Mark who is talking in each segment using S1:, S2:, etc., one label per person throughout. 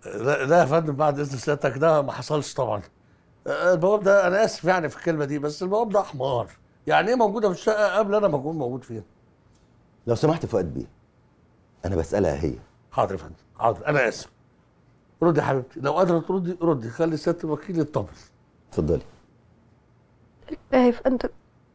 S1: لا, لا يا فندم بعد اذن سيادتك ده ما حصلش طبعا آه، البواب ده انا اسف يعني في الكلمه دي بس البواب ده حمار يعني ايه موجوده في الشقه قبل انا ما اكون موجود فيها
S2: لو سمحت فؤاد بيه انا بسالها هي
S1: حاضر يا فندم حاضر انا اسف ردي يا حبيبتي لو قادره تردي ردي خلي سياده الوكيل يطمن
S2: اتفضلي
S3: لا يا فندم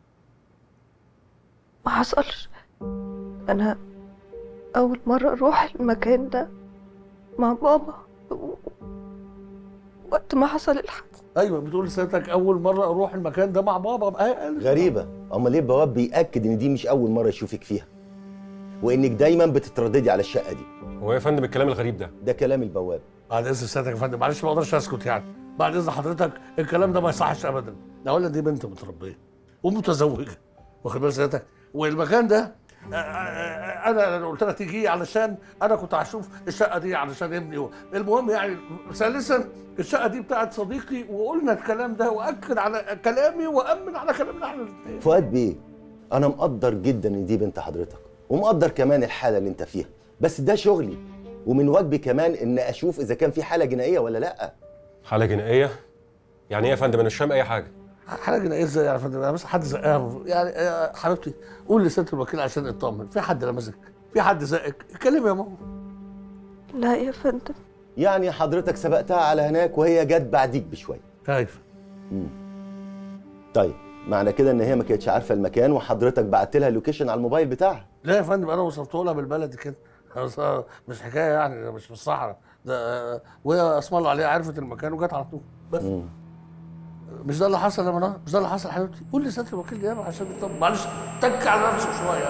S3: ما حصلش انا اول مره اروح المكان ده مع بابا و- وقت ما حصل الحادث
S1: ايوه بتقول سيادتك اول مره اروح المكان ده مع بابا بقى قال-
S2: غريبه امال ليه البواب بياكد ان دي مش اول مره يشوفك فيها وانك دايما بتترددي على الشقه دي
S4: هو إيه يا فندم الكلام الغريب ده
S2: ده كلام البواب
S1: بعد اذن سيادتك يا فندم معلش ما اقدرش اسكت يعني بعد اذن حضرتك الكلام ده ما يصحش ابدا اولا دي بنت متربيه ومتزوجه واخد بال سيادتك والمكان ده آه، آه، انا أنا قلت لها تيجي علشان انا كنت هشوف الشقه دي علشان ابني هو. المهم يعني ثالثا الشقه دي بتاعت صديقي وقلنا الكلام ده واكد على كلامي وامن على كلامنا احنا الاثنين
S2: فؤاد بيه انا مقدر جدا ان دي بنت حضرتك ومقدر كمان الحاله اللي انت فيها بس ده شغلي ومن واجبي كمان ان اشوف اذا كان في حاله جنائيه ولا لا
S4: حاله جنائيه يعني ايه يا فندم انا مش فاهم اي حاجه
S1: حاجه جنائيه ازاي يا فندم انا بس حد زقها يعني آه، حبيبتي قول لسياده الوكيل عشان اطمن في حد لمسك في حد زقك اتكلم يا ماما
S3: لا يا فندم
S2: يعني حضرتك سبقتها على هناك وهي جت بعديك بشويه
S1: خايف
S2: طيب معنى كده ان هي ما كانتش عارفه المكان وحضرتك بعت لها اللوكيشن على الموبايل بتاعها
S1: لا يا فندم انا وصفته لها بالبلدي كده خلاص، آه، مش حكايه يعني ده مش في الصحراء ده آه، وهي اسم الله عليها عرفت المكان وجت على طول بس مش ده اللي حصل يا منار مش ده اللي حصل يا حبيبتي قول لي سياده الوكيل يابا عشان يطمن معلش تك على نفسك شويه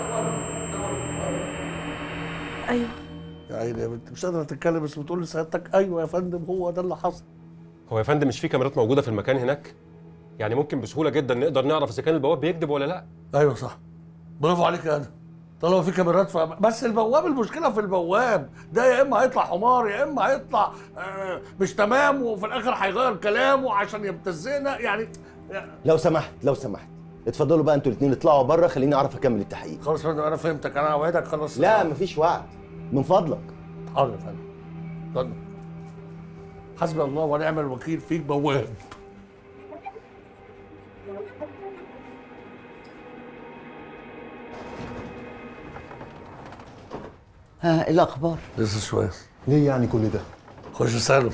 S3: ايوه
S1: يا عيني يا بنت مش قادره تتكلم بس بتقول لسيادتك ايوه يا فندم هو ده اللي حصل
S4: هو يا فندم مش في كاميرات موجوده في المكان هناك يعني ممكن بسهوله جدا نقدر نعرف اذا كان البواب بيكذب ولا لا
S1: ايوه صح برافو عليك يا ادم طالما في كاميرات ف... بس البواب المشكله في البواب ده يا اما هيطلع حمار يا اما هيطلع آه مش تمام وفي الاخر هيغير كلامه عشان يبتزنا يعني
S2: لو سمحت لو سمحت اتفضلوا بقى انتوا الاثنين اطلعوا بره خليني اعرف اكمل التحقيق
S1: خلاص يا فندم انا فهمتك انا اوعدك خلاص
S2: لا مفيش وعد من فضلك
S1: حاضر يا فندم اتفضل حسبي الله ونعم الوكيل فيك بواب
S5: ها ايه الاخبار
S1: لسه شويه
S6: ليه يعني كل ده؟
S1: خش اساله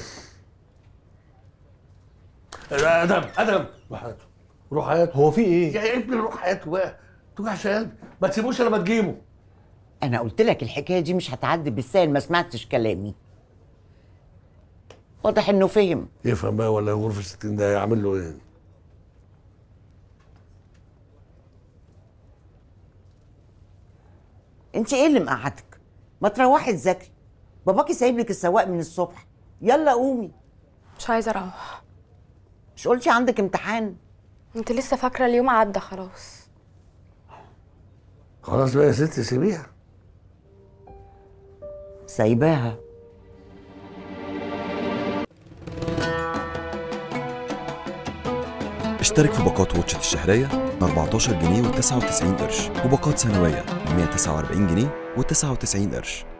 S1: لا، ادم ادم روح هاته روح هاته
S6: هو في ايه؟
S1: يا ابني روح هاته بقى توجعش قلبي ما تسيبوش لما تجيبه
S5: انا قلت لك الحكايه دي مش هتعدي بالسهل ما سمعتش كلامي واضح انه فهم
S1: يفهم بقى ولا غرفه 60 ده يعمل له ايه
S5: انت ايه اللي مقعدك ما تروحي تذاكري باباكي سايب لك السواق من الصبح يلا قومي
S7: مش عايزه اروح
S5: مش قلتي عندك امتحان
S7: انت لسه فاكره اليوم عدى خلاص
S1: خلاص بقى يا ستي سيبيها
S5: سايباها
S8: اشترك في باقات واتشت الشهرية ب 14 جنيه و99 قرش وباقات سنوية ب 149 جنيه و99 قرش